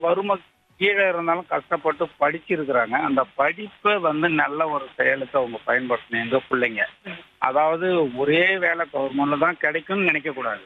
வறுமை கீழே இருந்தாலும் கஷ்டப்பட்டு படிச்சிருக்கிறாங்க அந்த படிப்பை வந்து நல்ல ஒரு செயலுக்கு அவங்க பயன்படுத்தணும் எங்க பிள்ளைங்க அதாவது ஒரே வேலை கவர்மெண்ட்ல தான் கிடைக்கும்னு நினைக்க கூடாது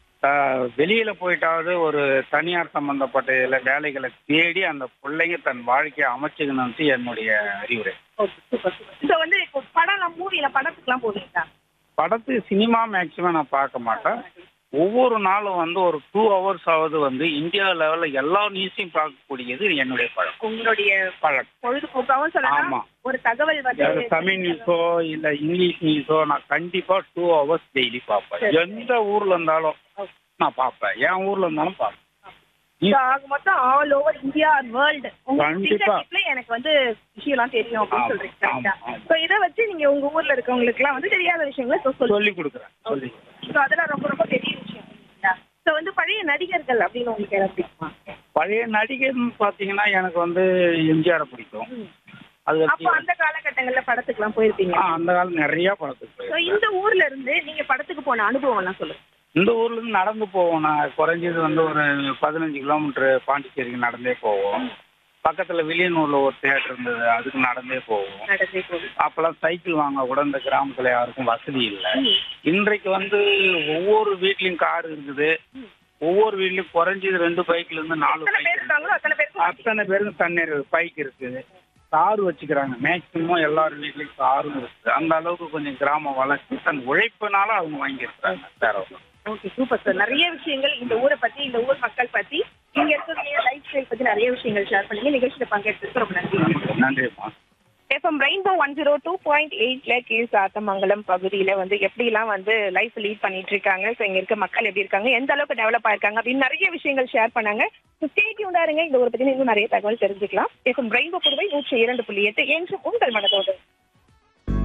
ஆஹ் வெளியில போயிட்டாவது ஒரு தனியார் சம்பந்தப்பட்ட இதுல வேலைகளை தேடி அந்த பிள்ளைங்க தன் வாழ்க்கையை அமைச்சுக்கணும்னு என்னுடைய அறிவுரை ஓகே சூப்பர் சூப்பர் ஸோ வந்து இப்போ படம் மூவில படத்துக்குலாம் போவீங்களா படத்து சினிமா மேக்சிமம் நான் பார்க்க மாட்டேன் ஒவ்வொரு நாளும் வந்து ஒரு டூ ஹவர்ஸ் ஆவது வந்து இந்தியா லெவலில் எல்லா நியூஸையும் பார்க்கக்கூடியது என்னுடைய பழக்கம் உங்களுடைய பழக்கம் பொழுதுபோக்காவும் சொல்லலாம் ஆமா. ஒரு தகவல் வந்து அது தமிழ் நியூஸோ இல்ல இங்கிலீஷ் நியூஸோ நான் கண்டிப்பா டூ ஹவர்ஸ் டெய்லி பார்ப்பேன் சரி. எந்த ஊர்ல இருந்தாலும் நான் பார்ப்பேன் என் ஊர்ல இருந்தாலும் பார்ப்பேன் So, ஆக மொத்தம் ஆல் ஓவர் இந்தியா வேர்ல்டு உங்க கண்டிப்பா. fingertipல எனக்கு வந்து விஷயம்லாம் தெரியும் அப்படின்னு ஆமா, சொல்றீங்க கரெக்டா ஆமா, ஆமா. ஸோ இதை வச்சு நீங்க உங்க ஊர்ல இருக்கவங்களுக்கு எல்லாம் வந்து தெரியாத விஷயங்களை இப்போ சொல்லுங்க சொல்லி கொடுக்குறேன் சொல்லி ஸோ அதெல்லாம் ரொம்ப ரொம்ப பெரிய விஷயம் ஸோ வந்து பழைய நடிகர்கள் அப்படின்னு உங்களுக்கு எதாவது பிடிக்குமா பழைய நடிகர்னு பாத்தீங்கன்னா எனக்கு வந்து எம்ஜிஆர் பிடிக்கும் அது அப்போ அந்த காலகட்டங்கள்ல படத்துக்குலாம் போயிருப்பீங்க ஆ, அந்த காலம் நிறைய படத்துக்கு ஸோ போயிருக்கேன். இந்த ஊர்ல இருந்து நீங்க படத்துக்கு போன அனுபவம் எல்லாம் சொல்லுங்க இந்த ஊர்ல இருந்து நடந்து போவோம் நான் குறைஞ்சது வந்து ஒரு பதினஞ்சு கிலோமீட்டர் பாண்டிச்சேரிக்கு நடந்தே போவோம் பக்கத்துல வில்லியனூர்ல ஒரு தியேட்டர் இருந்தது அதுக்கு நடந்தே போவோம் நடந்தே போகுது அப்பெல்லாம் சைக்கிள் வாங்க கூட இந்த கிராமத்துல யாருக்கும் வசதி இல்லை இன்றைக்கு வந்து ஒவ்வொரு வீட்லயும் கார் இருக்குது ஒவ்வொரு வீட்லயும் குறைஞ்சது ரெண்டு பைக்ல இருந்து நாலு எத்தனை பேர் பைக் இருக்காங்களோ அத்தனை பேருக்கு அத்தனை பேருக்கு தண்ணீர் பைக் இருக்குது கார் வச்சுக்கிறாங்க மேக்சிமம் எல்லார் வீட்லயும் காரும் இருக்குது அந்த அளவுக்கு கொஞ்சம் கிராம வளர்ச்சி தன் உழைப்பினால அவங்க வாங்கியிருக்கிறாங்க வேற ஒண்ணும் ஓகே சூப்பர் சார் நிறைய விஷயங்கள் இந்த ஊரை பத்தி இந்த ஊர் மக்கள் பத்தி இங்க இருக்கக்கூடிய லைஃப் ஸ்டைல் பத்தி நிறைய விஷயங்கள் ஷேர் பண்ணீங்க நிகழ்ச்சியில பங்கேற்றது ரொம்ப நன்றி நன்றிம்மா FM rainbow one zero two point எயிட்ல கீழ் சாத்தமங்கலம் பகுதியில வந்து எப்படிலாம் வந்து லைஃப் லீட் பண்ணிட்டு இருக்காங்க ஸோ இங்க இருக்க மக்கள் எப்படி இருக்காங்க எந்த அளவுக்கு டெவலப் ஆயிருக்காங்க அப்படின்னு நிறைய விஷயங்கள் ஷேர் பண்ணாங்க ஸ்டேட்யூண்டா இருங்க இந்த ஒரு பத்தி இன்னும் நிறைய தகவல் தெரிஞ்சுக்கலாம் எஃப்எம் ரெயின்போ புதுவை நூற்றி இரண்டு புள்ளி எட்டு என்றும் உங்கள் மனதோடு